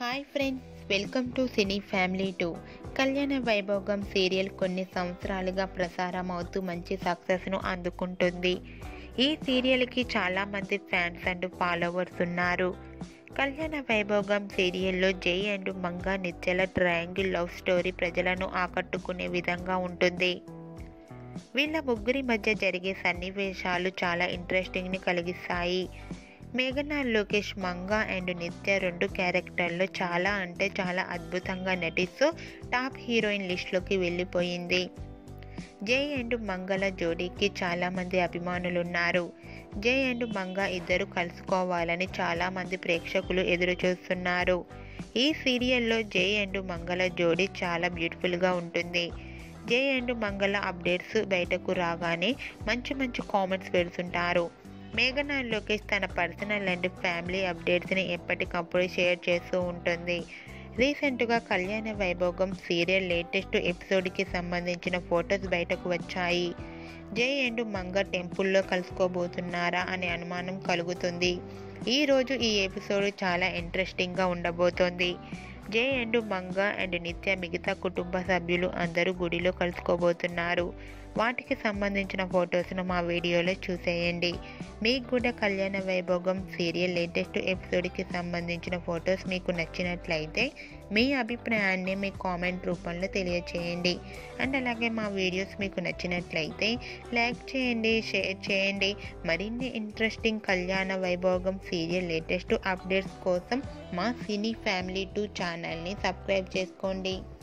hi friends welcome to cine family two Kalyana Vaibhogam serial కొన్ని సంవత్సరాలుగా ప్రసారం అవుతూ మంచి సక్సెస్ను అందుకుంటుంది ఈ సీరియల్కి చాలామంది ఫ్యాన్స్ అండ్ ఫాలోవర్స్ ఉన్నారు కళ్యాణ వైభోగం సీరియల్లో జై అండ్ మంగా నిత్యల ట్రయాంగిల్ లవ్ స్టోరీ ప్రజలను ఆకట్టుకునే విధంగా ఉంటుంది వీళ్ళ ముగ్గురి మధ్య జరిగే సన్నివేశాలు చాలా ఇంట్రెస్టింగ్ని కలిగిస్తాయి మేఘనా లోకేష్ మంగా అండ్ నిత్య రెండు క్యారెక్టర్లు చాలా అంటే చాలా అద్భుతంగా నటిస్తూ టాప్ హీరోయిన్ లిస్ట్లోకి వెళ్ళిపోయింది జై అండ్ మంగళ జోడీకి చాలామంది అభిమానులు ఉన్నారు జై అండ్ మంగ ఇద్దరు కలుసుకోవాలని చాలామంది ప్రేక్షకులు ఎదురు చూస్తున్నారు ఈ సీరియల్లో జై అండ్ మంగళ జోడీ చాలా బ్యూటిఫుల్గా ఉంటుంది జై అండ్ మంగళ అప్డేట్స్ బయటకు రాగానే మంచి మంచి కామెంట్స్ పెడుతుంటారు మేఘనా లోకేష్ తన పర్సనల్ అండ్ ఫ్యామిలీ అప్డేట్స్ని ఎప్పటికప్పుడు షేర్ చేస్తూ ఉంటుంది రీసెంట్గా కళ్యాణ వైభోగం సీరియల్ లేటెస్ట్ ఎపిసోడ్కి సంబంధించిన ఫొటోస్ బయటకు వచ్చాయి జై అండ్ మంగ టెంపుల్లో కలుసుకోబోతున్నారా అనే అనుమానం కలుగుతుంది ఈరోజు ఈ ఎపిసోడ్ చాలా ఇంట్రెస్టింగ్గా ఉండబోతోంది జై అండ్ మంగ అండ్ నిత్య మిగతా కుటుంబ సభ్యులు అందరూ గుడిలో కలుసుకోబోతున్నారు వాటికి సంబంధించిన ఫొటోస్ను మా వీడియోలో చూసేయండి మీకు కూడా కళ్యాణ వైభోగం సీరియల్ లేటెస్ట్ ఎపిసోడ్కి సంబంధించిన ఫొటోస్ మీకు నచ్చినట్లయితే మీ అభిప్రాయాన్ని మీ కామెంట్ రూపంలో తెలియచేయండి అండ్ అలాగే మా వీడియోస్ మీకు నచ్చినట్లయితే లైక్ చేయండి షేర్ చేయండి మరిన్ని ఇంట్రెస్టింగ్ కళ్యాణ వైభోగం సీరియల్ లేటెస్ట్ అప్డేట్స్ కోసం మా సినీ ఫ్యామిలీ టూ ఛానల్ని సబ్స్క్రైబ్ చేసుకోండి